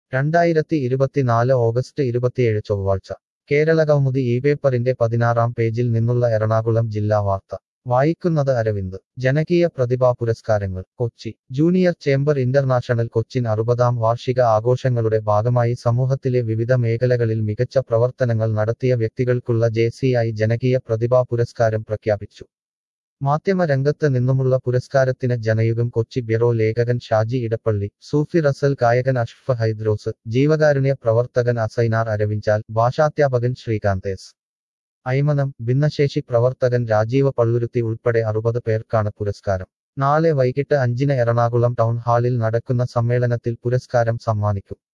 രണ്ടായിരത്തി ഇരുപത്തിനാല് ഓഗസ്റ്റ് ഇരുപത്തിയേഴ് ചൊവ്വാഴ്ച കേരളകൗമുദി ഈ പേപ്പറിന്റെ പതിനാറാം പേജിൽ നിന്നുള്ള എറണാകുളം ജില്ലാ വാർത്ത വായിക്കുന്നത് അരവിന്ദ് ജനകീയ പ്രതിഭാ പുരസ്കാരങ്ങൾ Kochi junior chamber international Cochin അറുപതാം വാർഷിക ആഘോഷങ്ങളുടെ ഭാഗമായി സമൂഹത്തിലെ വിവിധ മേഖലകളിൽ മികച്ച പ്രവർത്തനങ്ങൾ നടത്തിയ വ്യക്തികൾക്കുള്ള ജെ ജനകീയ പ്രതിഭാ പുരസ്കാരം പ്രഖ്യാപിച്ചു മാധ്യമരംഗത്ത് നിന്നുമുള്ള പുരസ്കാരത്തിന് ജനയുഗം കൊച്ചി ബ്യൂറോ ലേഖകൻ ഷാജി ഇടപ്പള്ളി സൂഫി റസൽ ഗായകൻ അഷ്ഫ് ഹൈദ്രോസ് ജീവകാരുണ്യ പ്രവർത്തകൻ അസൈനാർ അരവിഞ്ചാൽ ഭാഷാധ്യാപകൻ ശ്രീകാന്ത് എസ് ഐമനം ഭിന്നശേഷി പ്രവർത്തകൻ രാജീവ പള്ളുരുത്തി ഉൾപ്പെടെ അറുപത് പേർക്കാണ് പുരസ്കാരം നാളെ വൈകിട്ട് അഞ്ചിന് എറണാകുളം ടൗൺ ഹാളിൽ നടക്കുന്ന സമ്മേളനത്തിൽ പുരസ്കാരം സമ്മാനിക്കും